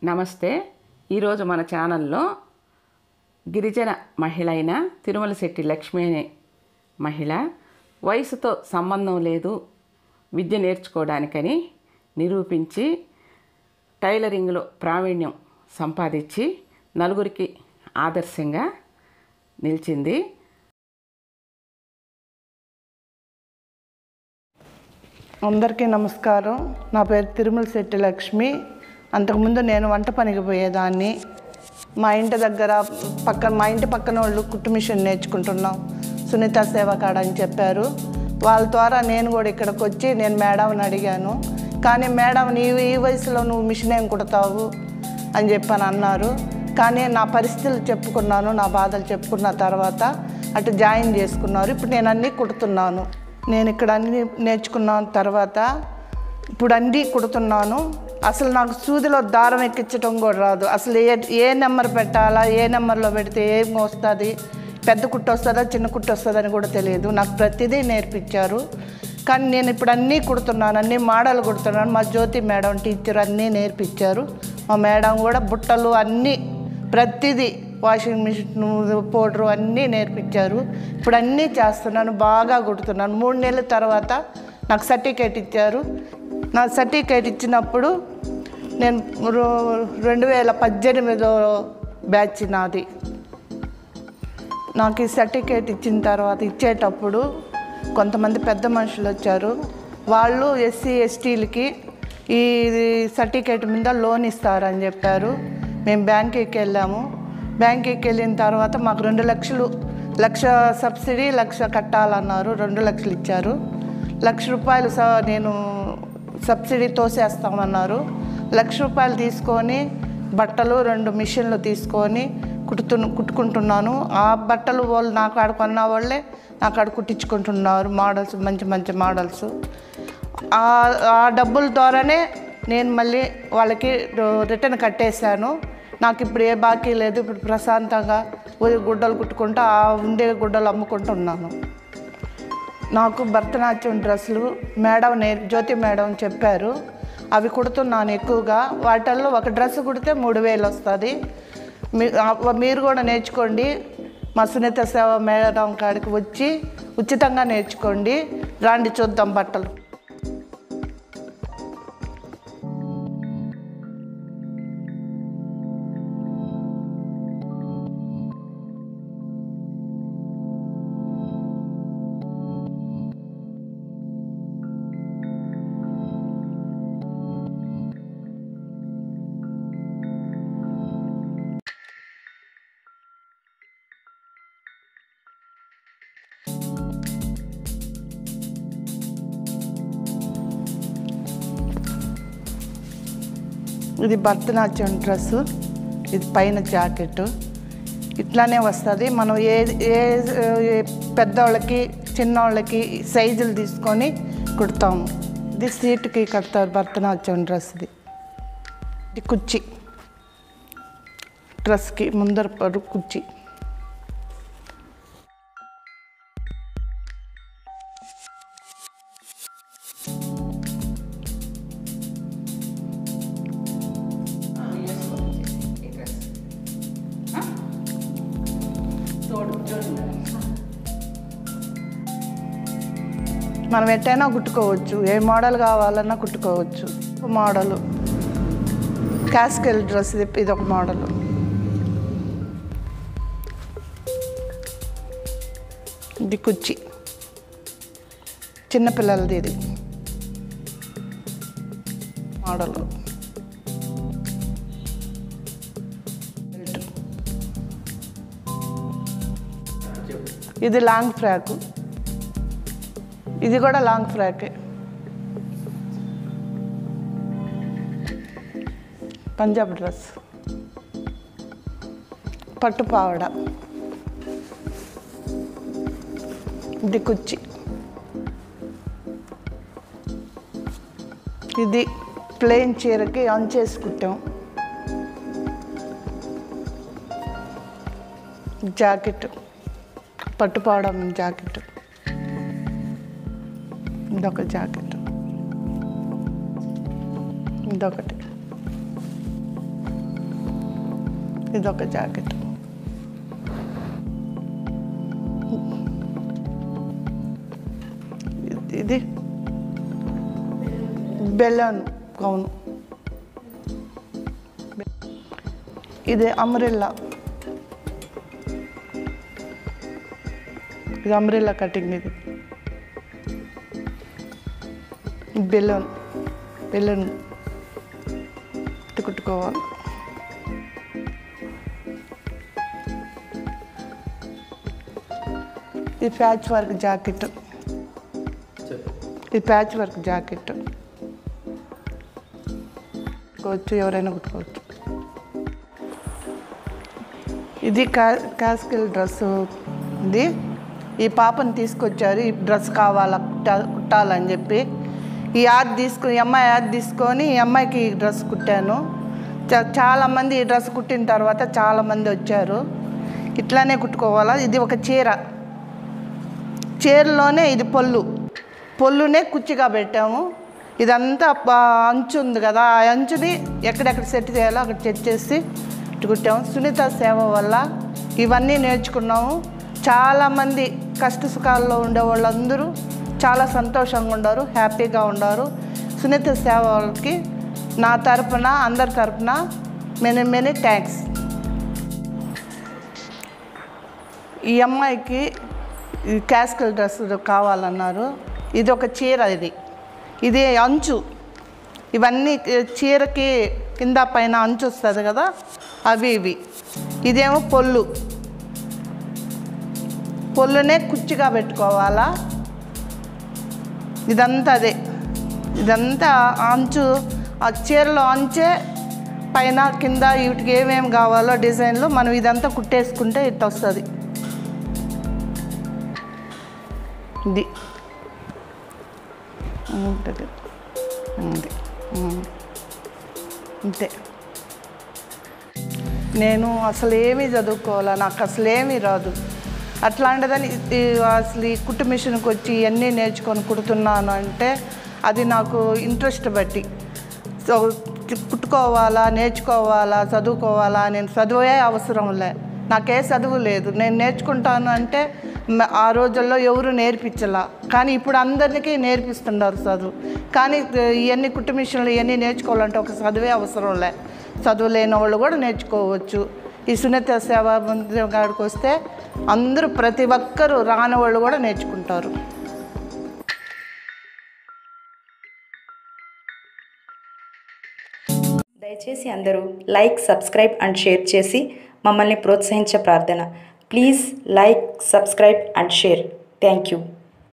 నమస్తే ఈరోజు మన ఛానల్లో గిరిజన మహిళ అయిన తిరుమల శెట్టి లక్ష్మి అనే మహిళ వయసుతో సంబంధం లేదు విద్య నేర్చుకోవడానికని నిరూపించి టైలరింగ్లో ప్రావీణ్యం సంపాదించి నలుగురికి ఆదర్శంగా నిలిచింది అందరికీ నమస్కారం నా పేరు తిరుమల శెట్టి లక్ష్మి అంతకుముందు నేను వంట పనికి పోయేదాన్ని మా ఇంటి దగ్గర పక్కన మా ఇంటి పక్కన వాళ్ళు కుట్టు మిషన్ నేర్చుకుంటున్నాం సునీత సేవా కాడ అని చెప్పారు వాళ్ళ ద్వారా నేను కూడా ఇక్కడికి వచ్చి నేను మేడంని అడిగాను కానీ మేడం నీవు ఈ వయసులో నువ్వు మిషన్ ఏం కుడతావు అని చెప్పని అన్నారు కానీ నా పరిస్థితులు చెప్పుకున్నాను నా బాధలు చెప్పుకున్న తర్వాత అటు జాయిన్ చేసుకున్నారు ఇప్పుడు నేను అన్నీ కుడుతున్నాను నేను ఇక్కడ అన్ని నేర్చుకున్న తర్వాత ఇప్పుడు అన్నీ కుడుతున్నాను అసలు నాకు సూదిలో దారం ఎక్కించడం కూడా రాదు అసలు ఏ ఏ నెంబర్ పెట్టాలా ఏ నెంబర్లో పెడితే ఏం వస్తుంది పెద్ద కుట్టు వస్తుందా చిన్న కుట్టు వస్తుందని కూడా తెలియదు నాకు ప్రతిదీ నేర్పించారు కానీ నేను ఇప్పుడు అన్నీ కుడుతున్నాను అన్నీ మోడల్ కుడుతున్నాను మా జ్యోతి మేడం టీచర్ అన్నీ నేర్పించారు మా మేడం కూడా బుట్టలు అన్నీ ప్రతిదీ వాషింగ్ మిషన్ పౌడరు అన్నీ నేర్పించారు ఇప్పుడు అన్నీ చేస్తున్నాను బాగా కుడుతున్నాను మూడు నెలల తర్వాత నాకు సర్టిఫికేట్ ఇచ్చారు నా సర్టిఫికేట్ ఇచ్చినప్పుడు నేను రో- రెండు వేల పద్దెనిమిదో బ్యాచ్ నాది నాకు ఈ సర్టిఫికేట్ ఇచ్చిన తర్వాత ఇచ్చేటప్పుడు కొంతమంది పెద్ద మనుషులు వచ్చారు వాళ్ళు ఎస్సీ ఎస్టీలకి ఈ సర్టిఫికేట్ మీద లోన్ ఇస్తారని చెప్పారు మేము బ్యాంకుకి వెళ్ళాము బ్యాంకుకి వెళ్ళిన తర్వాత మాకు రెండు లక్షలు లక్ష సబ్సిడీ లక్ష కట్టాలన్నారు రెండు లక్షలు ఇచ్చారు లక్ష రూపాయలు స నేను సబ్సిడీ తోసేస్తామన్నారు లక్ష రూపాయలు తీసుకొని బట్టలు రెండు మిషన్లు తీసుకొని కుట్టుతు కుట్టుకుంటున్నాను ఆ బట్టలు వాళ్ళు నాకు ఆడ కొన్న వాళ్ళే నాకు ఆడ కుట్టించుకుంటున్నారు మోడల్స్ మంచి మంచి మోడల్స్ ఆ ఆ డబ్బుల ద్వారానే నేను మళ్ళీ వాళ్ళకి రిటర్న్ కట్టేశాను నాకు ఇప్పుడు ఏ బాకీ లేదు ఇప్పుడు ప్రశాంతంగా ఊరి గుడ్డలు కుట్టుకుంటూ ఆ ఉండే గుడ్డలు అమ్ముకుంటున్నాను నాకు భరతనాట్యం డ్రెస్సులు మేడం నే జ్యోతి మేడం చెప్పారు అవి కుడుతున్నాను ఎక్కువగా వాటిల్లో ఒక డ్రెస్ కుడితే మూడు వేలు వస్తుంది మీ ఆ- మీరు కూడా నేర్చుకోండి మా సునీత సేవ మేడం కాడికి వచ్చి ఉచితంగా నేర్చుకోండి రాండి చూద్దాం బట్టలు ఇది భరతనాట్యం డ్రెస్సు ఇది పైన జాకెట్ ఇట్లానే వస్తుంది మనం ఏ ఏ ఏ పెద్దవాళ్ళకి చిన్నవాళ్ళకి సైజులు తీసుకొని కుడతాము ఇది సీటుకి కడతారు భరతనాట్యం డ్రెస్ది ఇది కుర్చీ డ్రెస్కి ముందర పరు కుర్చీ మనం ఎట్టైనా కుట్టుకోవచ్చు ఏ మోడల్ కావాలన్నా కుట్టుకోవచ్చు మోడలు క్యాస్కెల్ డ్రెస్ ఇది ఇది ఒక మోడల్ ఇది కుర్చీ చిన్నపిల్లలది ఇది మోడల్ ఇది లాంగ్ ఫ్రాక్ ఇది కూడా లాంగ్ ఫ్రాకే పంజాబ్ డ్రెస్ పట్టు పావడ ఇది కుర్చీ ఇది ప్లెయిన్ చీరకి ఆన్ చేసి కుట్టాం జాకెట్ పట్టుపావడం జాకెట్ ఇదొక జాకెట్ ఇదొకటి ఇది ఒక జాకెట్ ఇది బెలూన్ గౌను ఇది అమ్రిల్లా ఇది అమ్రిల్లా కటింగ్ ఇది బెలూన్ బెలూన్ కుట్టుకోవాలి ఇది ప్యాచ్ వర్క్ జాకెట్ ఇది ప్యాచ్ వర్క్ జాకెట్ కుట్టుకోవచ్చు ఎవరైనా కుట్టుకోవచ్చు ఇది కా క్యాస్కిల్ డ్రెస్ ఇది ఈ పాపని తీసుకొచ్చారు ఈ డ్రెస్ కావాలా కుట్ట- కుట్టాలని చెప్పి ఈ యాడ్ తీసుకుని ఈ అమ్మాయి యాడ్ తీసుకొని ఈ అమ్మాయికి ఈ డ్రెస్ కుట్టాను చా- చాలామంది ఈ డ్రెస్ కుట్టిన తర్వాత చాలామంది వచ్చారు ఇట్లానే కుట్టుకోవాలా ఇది ఒక చీర చీరలోనే ఇది పొల్లు పొల్లునే కుచ్చిగా పెట్టాము ఇదంతా ప- అంచు ఉంది కదా ఆ అంచుని ఎక్కడెక్కడ సెట్ చేయాలో అక్కడ సెట్ చేసి ఇటు కుట్టాము సునీత సేవ వల్ల ఇవన్నీ నేర్చుకున్నాము చాలామంది కష్ట సుఖాల్లో ఉండే వాళ్ళందరూ చాలా సంతోషంగా ఉన్నారు హ్యాపీగా ఉన్నారు సునీత సేవ వాళ్ళకి నా తరపున అందరి తరపున మెనీ మెనీ థ్యాంక్స్ ఈ అమ్మాయికి ఈ క్యాస్కల్ డ్రెస్ కావాలన్నారు ఇది ఒక చీర ఇది ఇది అంచు ఇవన్నీ చీరకి కింద పైన అంచు వస్తుంది కదా అవి ఇవి ఇదేమో పొల్లు పొల్లునే కుచ్చిగా పెట్టుకోవాలా ఇదంతా అదే ఇదంతా అంచు ఆ చీరలో అంచే పైన కింద వీటికి ఏమేమి కావాలో డిజైన్లు మనం ఇదంతా కుట్టేసుకుంటే ఇట్లా వస్తుంది ఇది ఉంటుంది ఉంది ఉమ్. అంతే నేను అసలు ఏమీ చదువుకోవాలా నాకు అసలు ఏమీ రాదు అట్లాంటిదని ఈ అసలు ఈ కుట్టు మిషన్కి వచ్చి ఇవన్నీ నేర్చుకొని కుడుతున్నాను అంటే అది నాకు ఇంట్రెస్ట్ బట్టి సో కుట్టుకోవాలా నేర్చుకోవాలా చదువుకోవాలా నేను చదువే అవసరం లే నాకే చదువు లేదు నేను నేర్చుకుంటాను అంటే మ- ఆ రోజుల్లో ఎవరు నేర్పించలా కానీ ఇప్పుడు అందరికీ నేర్పిస్తున్నారు చదువు కానీ ఇవన్నీ కుట్టు మిషన్లు ఇవన్నీ నేర్చుకోవాలంటే ఒక చదువే అవసరం లే చదువు లేని వాళ్ళు కూడా నేర్చుకోవచ్చు ఈ సున్నిత సేవా మందిరం కాడికి వస్తే అందరూ ప్రతి ఒక్కరూ రాని వాళ్ళు కూడా నేర్చుకుంటారు దయచేసి అందరూ లైక్ సబ్స్క్రైబ్ అండ్ షేర్ చేసి మమ్మల్ని ప్రోత్సహించే ప్రార్థన please like subscribe and share thank you